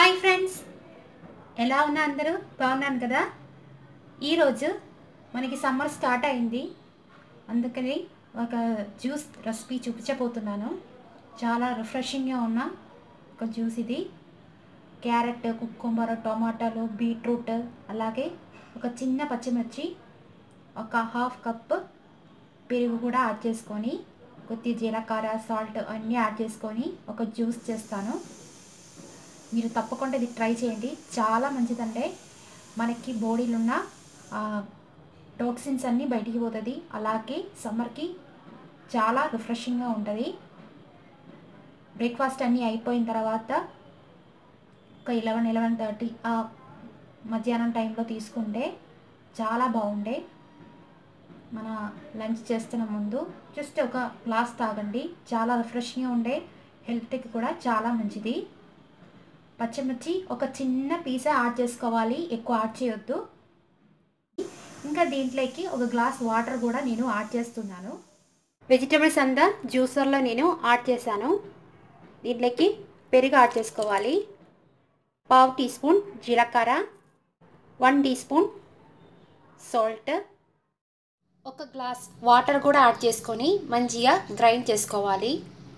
hi friends ఎలా ఉన్నా అందరూ బాగున్నాను కదా ఈరోజు మనకి సమ్మర్ స్టార్ట్ అయింది అందుకని ఒక జ్యూస్ రెసిపీ చూపించబోతున్నాను చాలా రిఫ్రెషింగ్గా ఉన్న ఒక జ్యూస్ ఇది క్యారెట్ కుక్కుంబర్ టొమాటోలు బీట్రూట్ అలాగే ఒక చిన్న పచ్చిమిర్చి ఒక హాఫ్ కప్ పెరుగు కూడా యాడ్ చేసుకొని కొద్ది జీలకర్ర సాల్ట్ అన్నీ యాడ్ చేసుకొని ఒక జ్యూస్ చేస్తాను మీరు తప్పకుండా ఇది ట్రై చేయండి చాలా మంచిదండి మనకి బాడీలో ఉన్న టాక్సిన్స్ అన్నీ బయటికి పోతుంది అలాగే సమ్మర్కి చాలా రిఫ్రెషింగ్గా ఉంటుంది బ్రేక్ఫాస్ట్ అన్నీ అయిపోయిన తర్వాత ఒక ఇలెవెన్ ఎలెవెన్ థర్టీ ఆ మధ్యాహ్నం టైంలో తీసుకుంటే చాలా బాగుండే మన లంచ్ చేస్తున్న ముందు జస్ట్ ఒక గ్లాస్ తాగండి చాలా రిఫ్రెషింగ్గా ఉండే హెల్త్కి కూడా చాలా మంచిది పచ్చిమిర్చి ఒక చిన్న పీసే యాడ్ చేసుకోవాలి ఎక్కువ యాడ్ చేయొద్దు ఇంకా దీంట్లోకి ఒక గ్లాస్ వాటర్ కూడా నేను యాడ్ చేస్తున్నాను వెజిటబుల్స్ అంతా జ్యూసర్లో నేను యాడ్ చేశాను దీంట్లోకి పెరుగు యాడ్ చేసుకోవాలి పావు టీ స్పూన్ జీలకర్ర వన్ టీ స్పూన్ సాల్ట్ ఒక గ్లాస్ వాటర్ కూడా యాడ్ చేసుకొని మంచిగా గ్రైండ్ చేసుకోవాలి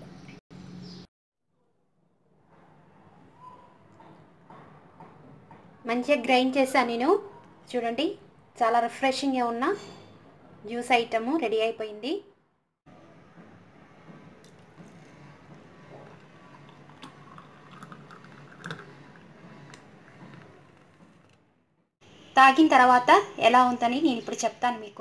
మంచిగా గ్రైండ్ చేశాను నేను చూడండి చాలా రిఫ్రెషింగ్గా ఉన్న జ్యూస్ ఐటము రెడీ అయిపోయింది తాగిన తర్వాత ఎలా ఉందని నేను ఇప్పుడు చెప్తాను మీకు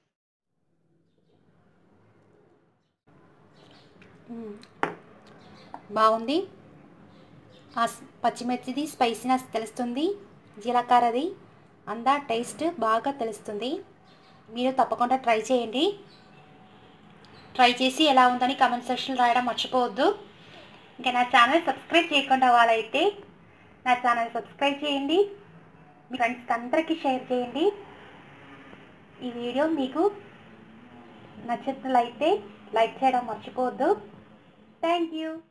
బాగుంది ఆ పచ్చిమిర్చిది స్పైసీనెస్ తెలుస్తుంది జీలకర్రది అందా టేస్ట్ బాగా తెలుస్తుంది మీరు తప్పకుండా ట్రై చేయండి ట్రై చేసి ఎలా ఉందని కమెంట్ సెక్షన్ రాయడం మర్చిపోవద్దు ఇంకా నా ఛానల్ సబ్స్క్రైబ్ చేయకుండా వాళ్ళైతే నా ఛానల్ సబ్స్క్రైబ్ చేయండి మీ ఫ్రెండ్స్కి అందరికీ షేర్ చేయండి ఈ వీడియో మీకు నచ్చినట్లయితే లైక్ చేయడం మర్చిపోవద్దు థ్యాంక్ యూ